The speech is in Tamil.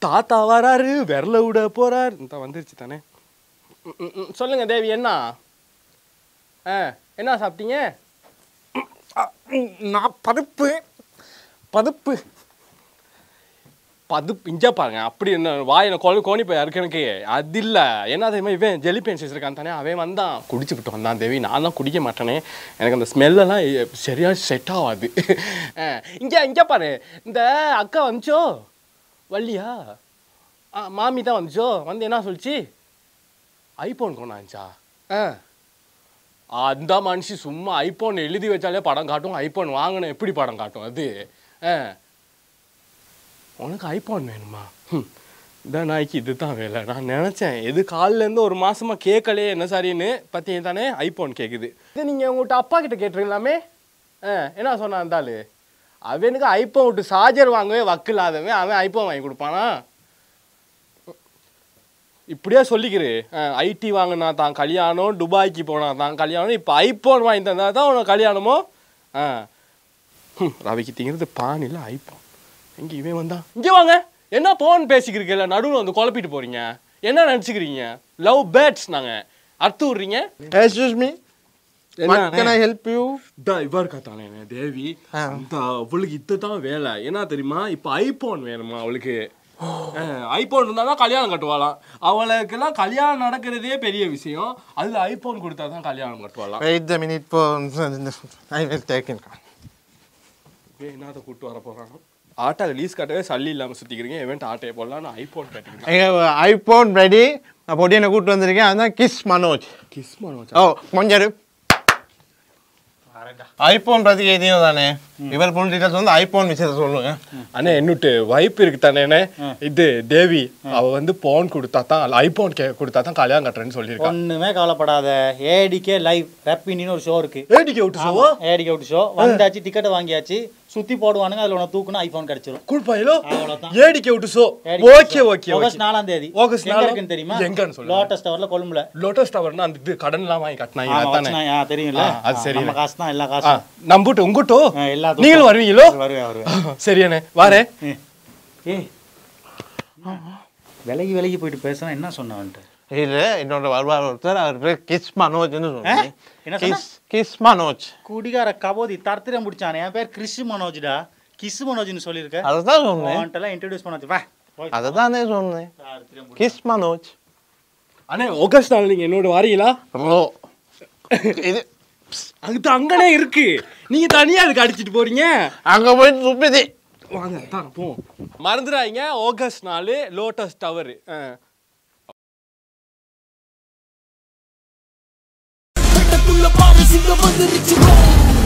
தாத்தா வராரு விரல விட போறார் இந்த வந்துருச்சு தானே ம், ம், ம். சொல்லுங்க தேவி என்ன ஆ என்ன சாப்பிட்டீங்க நான் பருப்பு பருப்பு பதுப்பு இஞ்சா பாருங்க அப்படி என்ன வாயில கோழி கோணி போய் இருக்கு எனக்கு அது இல்ல என்ன தெரியுமா இவன் ஜெலி பென்ஸ் வச்சிருக்கான் தானே அவன் வந்தான் குடிச்சு விட்டு வந்தான் தேவி நான் தான் குடிக்க மாட்டேனே எனக்கு அந்த ஸ்மெல்லெல்லாம் சரியா செட் ஆகாது அஹ், இங்க இங்க பாரு இந்த அக்கா வந்துச்சோ வள்ளியா ஆ மாமி தான் வந்துச்சோ வந்து என்ன சொல்லிச்சு ஐபோன் கொண்டாச்சா ஆ அந்த மனுஷி சும்மா ஐபோன் எழுதி வச்சாலே படம் காட்டும் ஐபோன் வாங்கின எப்படி படம் காட்டும் அது ஆ உனக்கு ஐபான் வேணுமா ஹம். இந்த நாய்க்கு இதுதான் வேலை நான் நினச்சேன் எது காலிலேருந்து ஒரு மாசமா கேட்கலையே என்ன சரின்னு பற்றி தானே ஐபோன் கேட்குது இது நீங்கள் உங்கள்கிட்ட அப்பா கிட்ட கேட்டுருக்கலாமே ஆ என்ன சொன்னான் அந்த ஆளு அவனுக்கு ஐபோன் விட்டு சார்ஜர் வாங்கவே வக்கு இல்லாதவன் அவன் ஐபோன் வாங்கி கொடுப்பானா இப்படியே சொல்லிக்கிரு ஐடி வாங்கினா தான் கல்யாணம் துபாய்க்கு போனா தான் கல்யாணம் இப்போ ஐபோன் வாங்கி தந்தா தான் உனக்கு கல்யாணமோ ஆ ஹம், ரவிக்கு திங்கிறது பான் இல்லை ஐபோன் எங்க இவன் வந்தா இங்கே வாங்க என்ன போன் பேசிக்கிறீங்கல்ல நடுவில் வந்து குழப்பிட்டு போறீங்க என்ன நினச்சிக்கிறீங்க லவ் பேட்ஸ் நாங்கள் அறுத்து விட்றீங்க எக்ஸ்கியூஸ் மீ என்ன கேன் ஐ ஹெல்ப் யூ இதா இவா இருக்காத்தானே தேவி அந்த அவளுக்கு இதுதான் வேலை என்ன தெரியுமா இப்போ ஐபோன் வேணுமா அவளுக்கு ஐபோன் இருந்தால் தான் கல்யாணம் கட்டுவாளாம் அவளுக்கெல்லாம் கல்யாணம் நடக்கிறதே பெரிய விஷயம் அதில் ஐபோன் கொடுத்தா தான் கல்யாணம் கட்டுவாளாம் wait the minute for I will take in இவன் என்னத்தை கூப்பிட்டு வர போகிறானோ ஆட்டா லீஸ் கட்டவே சல்லி இல்லாமல் சுற்றிக்கிறீங்க இவன்ட்டு ஆட்டையை போடலாம் நான் ஐபோன் கட்டிக்கிறேன் ஐபோன் ரெடி நான் பொடியனை கூப்பிட்டு வந்திருக்கேன் அதுதான் கிஸ் மனோஜ் கிஸ் பண்ண ஓ கொஞ்சம் இரு. ஐபோன் பத்தி எதையும் தானே இவர் ஃபுல் டீட்டெயில்ஸ் வந்து ஐபோன் விஷயத்தை சொல்லுங்க அண்ணே என்னட்டு வைப் இருக்கு தானே இது தேவி அவ வந்து போன் கொடுத்தா தான் ஐபோன் கே கொடுத்தா தான் கல்யாணம் கட்டுறேன்னு சொல்லியிருக்கா ஒண்ணுமே கவலைப்படாத ஏடிக்கே லைவ் ரெப்பினின்னு ஒரு ஷோ இருக்கு ஏடிக்கு விட்டு சோவோ ஏடிக்கே விட்டு ஷோ வந்தாச்சு டிக்கெட் வாங்கியாச்சு சுத்தி போடுவானுங்க அதுல உனக்கு தூக்குனா ஐபோன் கிடைச்சிரும் குடுப்பாயிலோ அவ்வளவுதான். ஏடிக்கு விட்டு so ADK okay okay August நாலாம் தேதி ஆகஸ்ட் எங்க நாலாம் இருக்குன்னு தெரியுமா எங்கன்னு சொல்லுங்க. லோட்டஸ் டவர்ல கொழும்புல லோட்டஸ் டவர்னா அந்த இது கடன்லாம் வாங்கி கட்டினாங்க ஆமா, அதானே வச்சுனா, ஆ, தெரியும்ல ஆ, அது சரி. நம்ம காசு தான் எல்லா ஆ, காசும் நம்புட்டு உங்கட்டோ ஆ, எல்லா நீங்களும் வருவீங்களோ வருவேன் வருவேன் சரியாண்ணே வாரேன் ஏய் விலகி விலகி போயிட்டு பேசுனா என்ன சொன்ன வந்துட்டு இல்ல என்னோட வருவார் ஒருத்தர் அவர் பேர் கிஸ் மனோஜ்னு சொன்னேன் என்ன சொன்ன? கிஸ் கிஸ் மனோஜ் குடிகார கபோதி தர்த்திரம் பிடிச்சானே என் பேர் கிறிஸ் மனோஜ்டா கிஸ் மனோஜ்னு சொல்லியிருக்க அதுதான் சொன்னேன் அவன்கிட்டலாம் இன்ட்ரடியூஸ் பண்ண வச்சு வா போய். அதுதானே சொன்னேன் தரித்திரம் பிடிச்ச- கிஸ் மனோஜ் அண்ணே ஆகஸ்ட் நாள் நீங்க என்னோட வரீங்களா ஓ இது அது அங்கனே இருக்கு நீங்க தனியா அதுக்கு அடிச்சிட்டு போறீங்க அங்க போய் துப்பிதி வாங்க தான் போ மறந்துடாதீங்க ஆகஸ்ட் நாலு லோட்டஸ் டவர் வெட்டக்குள்ள பாரு சிங்கம் வந்துருச்சு